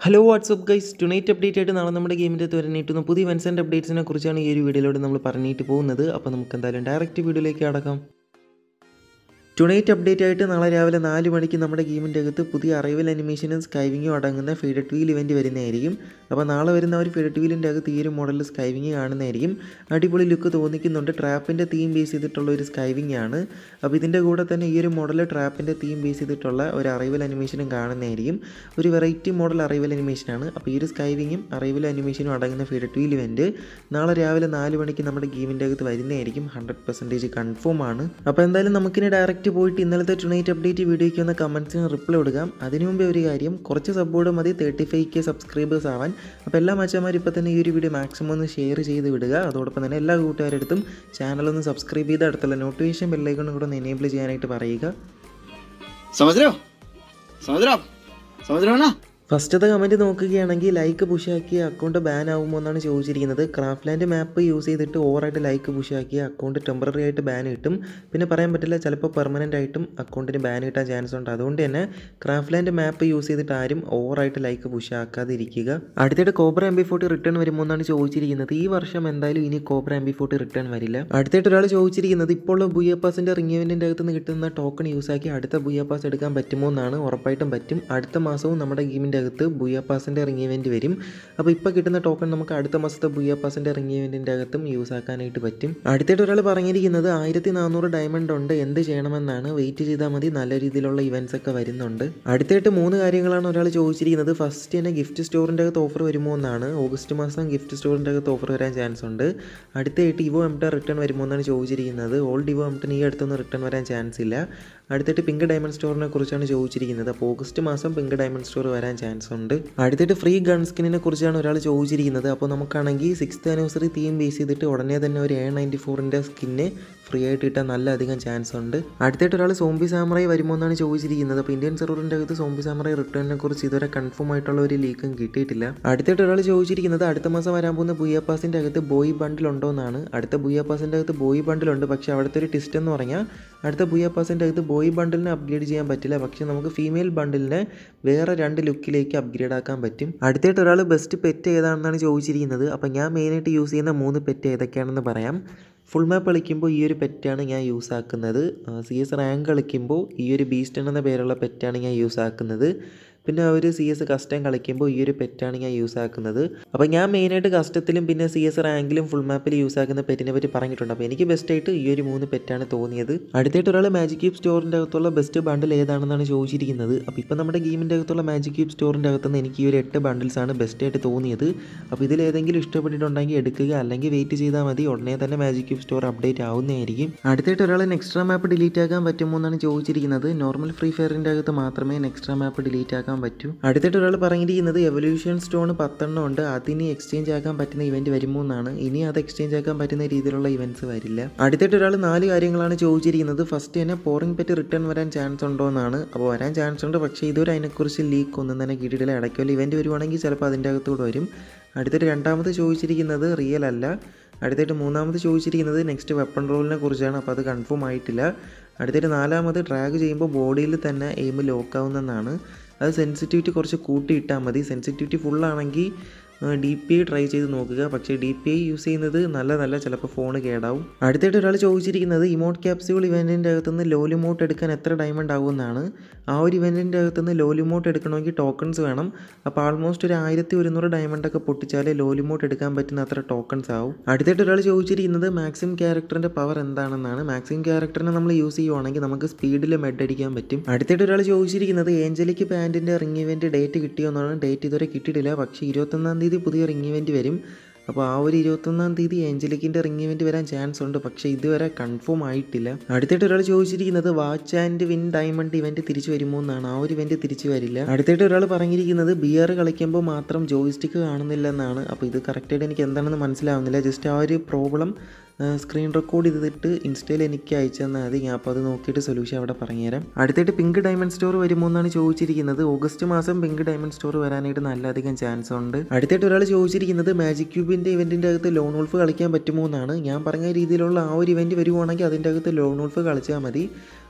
hello what's up guys tonight update ആയിട്ട് നാളെ നമ്മുടെ ഗെയിമിൻ്റെ തുരന്നിട്ടുന്ന പുതിയ ഇവൻസ് ആൻഡ് അപ്ഡേറ്റ്സിനെ കുറിച്ചാണ് ഈ ഒരു വീഡിയോയിലൂടെ നമ്മൾ പറഞ്ഞിട്ട് പോകുന്നത് അപ്പോൾ നമുക്ക് എന്തായാലും ഡയറക്റ്റ് വീഡിയോയിലേക്ക് കടക്കാം ടുണൈറ്റ് അപ്ഡേറ്റ് ആയിട്ട് നാളെ രാവിലെ നാല് മണിക്ക് നമ്മുടെ ഗെയിമിൻ്റെ അകത്ത് പുതിയ അറൈവൽ അനിമേഷനും സ്കൈവിങ്ങും അടങ്ങുന്ന ഫീഡഡ് വീൽ ഇവൻറ്റ് വരുന്നതായിരിക്കും അപ്പോൾ നാളെ വരുന്ന ഒരു ഫീഡഡ് വീലിൻ്റെ അകത്ത് ഈ ഒരു മോഡലിൽ സ്കൈവിങ് കാണുന്നതായിരിക്കും അടിപൊളി ലുക്ക് തോന്നിക്കുന്നുണ്ട് ട്രാപ്പിൻ്റെ തീം ബേസ് ചെയ്തിട്ടുള്ള ഒരു സ്കൈവിങ് ആണ് അപ്പോൾ ഇതിൻ്റെ കൂടെ തന്നെ ഈ ഒരു മോഡൽ ട്രാപ്പിൻ്റെ തീം ബേസ് ചെയ്തിട്ടുള്ള ഒരു അറൈവൽ അനിമേഷനും കാണുന്നതായിരിക്കും ഒരു വെറൈറ്റി മോഡൽ അറൈവൽ അനിമേഷനാണ് അപ്പോൾ ഈ ഒരു സ്കൈവിങ്ങും അറൈവൽ അനിമേഷനും അടങ്ങുന്ന ഫീഡഡ് വീൽ ഇവൻറ്റ് നാളെ രാവിലെ നാല് മണിക്ക് നമ്മുടെ ഗെയിമിൻ്റെ അകത്ത് വരുന്നതായിരിക്കും ഹൺഡ്രഡ് പെർസെൻറ്റേജ് കൺഫേം ആണ് അപ്പോൾ എന്തായാലും നമുക്കിനി ഡയറക്റ്റ് പോയിട്ട് ഇന്നലത്തെ ടുണൈറ്റ് അപ്ഡേറ്റ് വീഡിയോയ്ക്ക് വന്ന കമൻസിന് റിപ്ലൈ കൊടുക്കാം അതിനു മുമ്പേ ഒരു കാര്യം കുറച്ച് സപ്പോർട്ട് മതി തേർട്ടി ഫൈവ് കെ സബ്സ്ക്രൈബേഴ്സ് ആവാൻ അപ്പോൾ എല്ലാ മച്ചന്മാരും ഇപ്പോൾ തന്നെ ഈ ഒരു വീഡിയോ മാക്സിമം ഒന്ന് ഷെയർ ചെയ്ത് വിടുക അതോടൊപ്പം തന്നെ എല്ലാ കൂട്ടുകാരടുത്തും ചാനലൊന്ന് സബ്സ്ക്രൈബ് ചെയ്ത് അടുത്തുള്ള നോട്ടിഫിക്കേഷൻ ബെല്ലൈക്കണും കൂടെ ഒന്ന് എനേബിൾ ചെയ്യാനായിട്ട് പറയുക समझ रहे हो समझ रहे हो आप समझ रहे हो ना ഫസ്റ്റത്തെ കമൻറ്റ് നോക്കുകയാണെങ്കിൽ ലൈക്ക് പുഷാക്കിയ അക്കൗണ്ട് ബാൻ ആകുമോ എന്നാണ് ചോദിച്ചിരിക്കുന്നത് ക്രാഫ്റ്റ്ലാൻഡ് മാപ്പ് യൂസ് ചെയ്തിട്ട് ഓവറായിട്ട് ലൈക്ക് പുഷാക്കിയ അക്കൗണ്ട് ടെമ്പററി ആയിട്ട് ബാൻ കിട്ടും പിന്നെ പറയാൻ പറ്റില്ല ചിലപ്പോൾ പെർമനൻ്റ് ആയിട്ടും അക്കൗണ്ടിന് ബാൻ കിട്ടാൻ ചാൻസ് ഉണ്ട് അതുകൊണ്ട് തന്നെ ക്രാഫ്റ്റ്ലാൻഡ് മാപ്പ് യൂസ് ചെയ്തിട്ട് ആരും ഓവറായിട്ട് ലൈക്ക് പുഷാക്കാതെ ഇരിക്കുക അടുത്തിട്ട് Cobra M P forty return വരുമോ എന്നാണ് ചോദിച്ചിരിക്കുന്നത് ഈ വർഷം എന്തായാലും ഇനി Cobra M P forty return വരില്ല അടുത്തായിട്ട് ഒരാൾ ചോദിച്ചിരിക്കുന്നത് ഇപ്പോൾ ഉള്ള ബുയ പാസിൻ്റെ റിംഗ് ഇവൻറ്റിൻ്റെ അകത്ത് നിന്ന് കിട്ടുന്ന ടോക്കൺ യൂസ് ആക്കി അടുത്ത ബുയ പാസ് എടുക്കാൻ പറ്റുമോ എന്നാണ് ഉറപ്പായിട്ടും പറ്റും അടുത്ത മാസവും നമ്മുടെ ഗെയിമിൻ്റെ അകത്ത് ബുയ പാസിൻ്റെ റിംഗ് ഇവൻറ്റ് വരും അപ്പോൾ ഇപ്പോൾ കിട്ടുന്ന ടോക്കൺ നമുക്ക് അടുത്ത മാസത്തെ ബുയ പാസിൻ്റെ റിംഗ് ഇവൻറ്റിൻ്റെ അകത്തും യൂസ് ആക്കാനായിട്ട് പറ്റും അടുത്തായിട്ട് ഒരാൾ പറഞ്ഞിരിക്കുന്നത് ആയിരത്തി നാനൂറ് ഡയമണ്ട് ഉണ്ട് എന്ത് ചെയ്യണമെന്നാണ് വെയിറ്റ് ചെയ്താൽ മതി നല്ല രീതിയിലുള്ള ഇവൻറ്റ്സ് ഒക്കെ വരുന്നുണ്ട് അടുത്തായിട്ട് മൂന്ന് കാര്യങ്ങളാണ് ഒരാൾ ചോദിച്ചിരിക്കുന്നത് ഫസ്റ്റ് തന്നെ ഗിഫ്റ്റ് സ്റ്റോറിൻ്റെ അകത്ത് ഓഫർ വരുമോ എന്നാണ് ഓഗസ്റ്റ് മാസം ഗിഫ്റ്റ് സ്റ്റോറിൻ്റെ അകത്ത് ഓഫർ വരാൻ ചാൻസ് ഉണ്ട് അടുത്തായിട്ട് ഇവോ എംടെ റിട്ടേൺ വരുമോ എന്നാണ് ചോദിച്ചിരിക്കുന്നത് ഓൾഡ് ഇവോ എംടെൻ ഈ അടുത്തൊന്നും റിട്ടേൺ വരാൻ ചാൻസ് ഇല്ല അടുത്തിട്ട് പിങ്ക് ഡയമണ്ട് സ്റ്റോറിനെ കുറിച്ചാണ് ചോദിച്ചിരിക്കുന്നത് അപ്പോൾ ഓഗസ്റ്റ് മാസം പിങ്ക് ഡയമണ്ട് സ്റ്റോർ വരാൻ ചാൻസ് ഉണ്ട് അടുത്തിട്ട് ഫ്രീ ഗൺ സ്കിന്നിനെ കുറിച്ചാണ് ഒരാൾ ചോദിച്ചിരിക്കുന്നത് അപ്പോൾ നമുക്കാണെങ്കിൽ സിക്സ്ത് ആനിവേഴ്സറി തീം ബേസ് ചെയ്തിട്ട് ഉടനെ തന്നെ ഒരു എ നയൻറ്റി ഫോറിൻ്റെ സ്കിന്ന് ഫ്രീ ആയിട്ട് കിട്ടാൻ നല്ല അധികം ചാൻസ് ഉണ്ട് അടുത്തായിട്ട് ഒരാൾ സോംബി സാമറായി വരുമോ എന്നാണ് ചോദിച്ചിരിക്കുന്നത് അപ്പോൾ ഇന്ത്യൻ സെർവറിൻ്റെ അകത്ത് സോംബി സാമറായി റിട്ടേണിനെ കുറിച്ച് ഇതുവരെ കൺഫേം ആയിട്ടുള്ള ഒരു ലീക്കും കിട്ടിയിട്ടില്ല അടുത്തായിട്ട് ഒരാൾ ചോദിച്ചിരിക്കുന്നത് അടുത്ത മാസം വരാൻ പോകുന്ന ബുയ പാസിൻ്റെ അകത്ത് ബോയ് ബണ്ടിൽ ഉണ്ടോ എന്നാണ് അടുത്ത ബുയ പാസിൻ്റെ അകത്ത് ബോയ് ബണ്ടിലുണ്ട് പക്ഷേ അവിടുത്തെ ഒരു ടിസ്റ്റ് എന്ന് പറഞ്ഞാൽ അടുത്ത ബുയ പാസിൻ്റെ അകത്ത് ബോയ് ബണ്ടിലിനെ അപ്ഗ്രേഡ് ചെയ്യാൻ പറ്റില്ല പക്ഷേ നമുക്ക് ഫീമെയിൽ ബണ്ടിലിനെ വേറെ രണ്ട് ലുക്കിലേക്ക് അപ്ഗ്രേഡ് ആക്കാൻ പറ്റും അടുത്തായിട്ട് ഒരാൾ ബെസ്റ്റ് പെറ്റ് ഏതാണെന്നാണ് ചോദിച്ചിരിക്കുന്നത് അപ്പോൾ ഞാൻ മെയിനായിട്ട് യൂസ് ചെയ്യുന്ന മൂന്ന് പെറ്റ് ഏതൊക്കെയാണെന്ന് പറയാം ഫുൾ മാപ്പ് കളിക്കുമ്പോൾ ഈ ഒരു പെറ്റാണ് ഞാൻ യൂസ് ആക്കുന്നത് സി എസ് റാങ്ക് കളിക്കുമ്പോൾ ഈ ഒരു ബീസ്റ്റ് എന്ന പേരുള്ള പെറ്റാണ് ഞാൻ യൂസ് ആക്കുന്നത് പിന്നെ ഒരു സി എസ് കസ്റ്റം കളിക്കുമ്പോൾ ഈ ഒരു പെറ്റാണ് ഞാൻ യൂസ് ആക്കുന്നത് അപ്പോൾ ഞാൻ മെയിനായിട്ട് കസ്റ്റത്തിലും പിന്നെ സി എസ് റാങ്കിലും ഫുൾ മാപ്പിൽ യൂസ് ആക്കുന്ന പെറ്റിനെ പറ്റി പറഞ്ഞിട്ടുണ്ട് അപ്പോൾ എനിക്ക് ബെസ്റ്റായിട്ട് ഈ ഒരു മൂന്ന് പെറ്റാണ് തോന്നിയത് അടുത്തായിട്ട് ഒരാൾ മാജിക് ക്യൂബ് സ്റ്റോറിൻ്റെ അകത്തുള്ള ബെസ്റ്റ് ബണ്ടിൽ ഏതാണെന്നാണ് ചോദിച്ചിരിക്കുന്നത് അപ്പോൾ ഇപ്പോൾ നമ്മുടെ ഗെയിമിൻ്റെ അകത്തുള്ള മാജിക് ക്യൂബ് സ്റ്റോറിൻ്റെ അകത്തുനിന്ന് എനിക്ക് ഈ ഒരു എട്ട് ബണ്ടിൽസാണ് ബെസ്റ്റായിട്ട് തോന്നിയത് അപ്പോൾ ഇതിലേതെങ്കിലും ഇഷ്ടപ്പെട്ടിട്ടുണ്ടെങ്കിൽ എടുക്കുക അല്ലെങ്കിൽ വെയിറ്റ് ചെയ്താൽ മതി ഉടനെ തന്നെ മാജിക് ക്യൂബ് സ്റ്റോർ അപ്ഡേറ്റ് ആവുന്നതായിരിക്കും അടുത്തായിട്ട് ഒരാൾ എക്സ്ട്രാ മാപ്പ് ഡിലീറ്റ് ആക്കാൻ പറ്റുമോ എന്നാണ് ചോദിച്ചിരിക്കുന്നത് നോർമൽ ഫ്രീ ഫയറിൻ്റെ അകത്ത് മാത്രമേ എക്സ്ട്രാ മാപ്പ് ഡിലീറ്റ് ആക്കാൻ പറ്റൂ അടുത്തായിട്ട് ഒരാൾ പറഞ്ഞിരിക്കുന്നത് എവല്യൂഷൻ സ്റ്റോൺ പത്തെണ്ണം ഉണ്ട് അതിന് എക്സ്ചേഞ്ച് ആക്കാൻ പറ്റുന്ന ഇവൻറ്റ് വരുമോ എന്നാണ് ഇനി അത് എക്സ്ചേഞ്ച് ആക്കാൻ പറ്റുന്ന രീതിയിലുള്ള ഇവൻറ്റ്സ് വരില്ല അടുത്തായിട്ട് ഒരാൾ നാല് കാര്യങ്ങളാണ് ചോദിച്ചിരിക്കുന്നത് ഫസ്റ്റ് തന്നെ പോറിംഗ് പെറ്റ് റിട്ടേൺ വരാൻ ചാൻസ് ഉണ്ടോ എന്നാണ് അപ്പോൾ വരാൻ ചാൻസ് ഉണ്ട് പക്ഷേ ഇതുവരെ അതിനെക്കുറിച്ച് ലീക്ക് ഒന്നും തന്നെ കിട്ടിയിട്ടില്ല ഇടയ്ക്കുള്ള ഇവൻറ്റ് വരുവാണെങ്കിൽ ചിലപ്പോൾ അതിൻ്റെ അകത്തൂടെ വരും അടുത്തിട്ട് രണ്ടാമത് ചോദിച്ചിരിക്കുന്നത് റിയൽ അല്ല അടുത്തായിട്ട് മൂന്നാമത് ചോദിച്ചിരിക്കുന്നത് നെക്സ്റ്റ് വെപ്പൺ റോളിനെ കുറിച്ചാണ് അപ്പോൾ അത് കൺഫേം ആയിട്ടില്ല അടുത്തായിട്ട് നാലാമത് ഡ്രാഗ് ചെയ്യുമ്പോൾ ബോഡിയിൽ തന്നെ എയിം ലോക്ക് ആവുന്നതെന്നാണ് അത് സെൻസിറ്റിവിറ്റി കുറച്ച് കൂട്ടിയിട്ടാൽ മതി സെൻസിറ്റിവിറ്റി ഫുള്ളാണെങ്കിൽ ഡി പി ഐ ട്രൈ ചെയ്ത് നോക്കുക പക്ഷേ ഡി പി ഐ യൂസ് ചെയ്യുന്നത് നല്ലതല്ല ചിലപ്പോൾ ഫോൺ കേടാവും അടുത്തായിട്ട് ഒരാൾ ചോദിച്ചിരിക്കുന്നത് ഇമോട്ട് ക്യാപ്സ്യൂൾ ഇവൻറ്റിൻ്റെ അകത്തുനിന്ന് ലോലിമോട്ട് എടുക്കാൻ എത്ര ഡയമണ്ട് ആകുമെന്നാണ് ആ ഒരു ഇവൻറ്റിൻ്റെ അകത്തുനിന്ന് ലോലിമോട്ട് എടുക്കണമെങ്കിൽ ടോക്കൺസ് വേണം അപ്പോൾ ആൾമോസ്റ്റ് ഒരു ആയിരത്തി ഒരുന്നൂറ് ഡയമണ്ടൊക്കെ പൊട്ടിച്ചാലേ ലോലിമോട്ട് എടുക്കാൻ പറ്റുന്ന അത്ര ടോക്കൺസ് ആവും അടുത്തായിട്ട് ഒരാൾ ചോദിച്ചിരിക്കുന്നത് മാക്സിമം ക്യാരക്ടറിൻ്റെ പവർ എന്താണെന്നാണ് മാക്സിമം ക്യാരക്ടറിനെ നമ്മൾ യൂസ് ചെയ്യുവാണെങ്കിൽ നമുക്ക് സ്പീഡിൽ മെഡ് അടിക്കാൻ പറ്റും അടുത്തായിട്ട് ഒരാൾ ചോദിച്ചിരിക്കുന്നത് ഏഞ്ചലിക്ക് പാൻറ്റിൻ്റെ റിംഗ് ഇവൻറ്റ് ഡേറ്റ് കിട്ടിയോ എന്നാണ് ഡേറ്റ് ഇതുവരെ കിട്ടിയിട്ടില്ല പക്ഷേ ഇരുപത്തൊന്നാം തീയതി പുതിയ റിംഗ് ഇവൻറ്റ് വരും അപ്പോൾ ആ ഒരു ഇരുപത്തൊന്നാം തീയതി ഏഞ്ചലിക്കിൻ്റെ റിംഗ് ഇവൻറ്റ് വരാൻ ചാൻസ് ഉണ്ട് പക്ഷേ ഇതുവരെ കൺഫേം ആയിട്ടില്ല അടുത്തായിട്ട് ഒരാൾ ചോദിച്ചിരിക്കുന്നത് watch and win diamond event തിരിച്ചു വരുമോ എന്നാണ് ആ ഒരു ഇവൻറ്റ് തിരിച്ചു വരില്ല അടുത്തായിട്ട് ഒരാൾ പറഞ്ഞിരിക്കുന്നത് ബിയർ കളിക്കുമ്പോൾ മാത്രം ജോയിസ്റ്റിക്ക് കാണുന്നില്ല എന്നാണ് അപ്പോൾ ഇത് കറക്റ്റായിട്ട് എനിക്ക് എന്താണെന്ന് മനസ്സിലാവുന്നില്ല ജസ്റ്റ് ആ ഒരു പ്രോബ്ലം സ്ക്രീൻ റെക്കോർഡ് ചെയ്തിട്ട് ഇൻസ്റ്റയിൽ എനിക്ക് അയച്ചു തന്നാൽ മതി ഞാൻ അപ്പോൾ അത് നോക്കിയിട്ട് സൊല്യൂഷൻ അവിടെ പറഞ്ഞുതരാം അടുത്തായിട്ട് പിങ്ക് ഡയമണ്ട് സ്റ്റോർ വരുമോ എന്നാണ് ചോദിച്ചിരിക്കുന്നത് ഓഗസ്റ്റ് മാസം പിങ്ക് ഡയമണ്ട് സ്റ്റോർ വരാനായിട്ട് നല്ലധികം ചാൻസ് ഉണ്ട് അടുത്തായിട്ട് ഒരാൾ ചോദിച്ചിരിക്കുന്നത് മാജിക് ക്യൂബിൻ്റെ ഇവൻറ്റിൻ്റെ അകത്ത് ലോൺ വോൾഫ് കളിക്കാൻ പറ്റുമോ എന്നാണ് ഞാൻ പറഞ്ഞ രീതിയിലുള്ള ആ ഒരു ഇവൻറ്റ് വരുവാണെങ്കിൽ അതിൻ്റെ അകത്ത് ലോൺ വോൾഫ് കളിച്ചാൽ മതി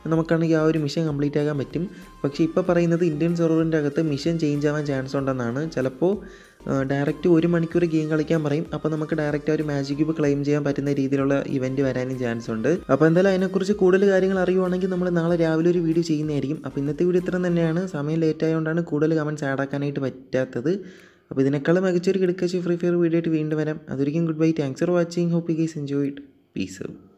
നമുക്കാണെങ്കിൽ ആ ഒരു മിഷൻ കംപ്ലീറ്റ് ആക്കാൻ പറ്റും പക്ഷേ ഇപ്പോൾ പറയുന്നത് ഇന്ത്യൻ സെർവറിൻ്റെ അകത്ത് മിഷൻ ചേഞ്ച് ആവാൻ ചാൻസ് ഉണ്ടെന്നാണ് ചിലപ്പോൾ ഡയറക്റ്റ് ഒരു മണിക്കൂർ ഗെയിം കളിക്കാൻ പറയും അപ്പോൾ നമുക്ക് ഡയറക്റ്റ് ആ ഒരു മാജിക് ക്യൂബ് ക്ലെയിം ചെയ്യാൻ പറ്റുന്ന രീതിയിലുള്ള ഇവൻറ്റ് വരാനും ചാൻസ് ഉണ്ട് അപ്പോൾ എന്തായാലും അതിനെക്കുറിച്ച് കൂടുതൽ കാര്യങ്ങൾ അറിയുവാണെങ്കിൽ നമ്മൾ നാളെ രാവിലെ ഒരു വീഡിയോ ചെയ്യുന്നതായിരിക്കും അപ്പോൾ ഇന്നത്തെ വീഡിയോ ഇത്രയും തന്നെയാണ് സമയം ലേറ്റ് ആയതുകൊണ്ടാണ് കൂടുതൽ കമൻറ്റ്സ് ആഡ് ആക്കാനായിട്ട് പറ്റാത്തത് അപ്പോൾ ഇതിനേക്കാളും മികച്ചൊരു കിടക്കാച്ച് ഫ്രീ ഫയർ വീഡിയോ ആയിട്ട് വീണ്ടും വരാം അതൊരിക്കും good bye thanks for watching hope you guys enjoy it piece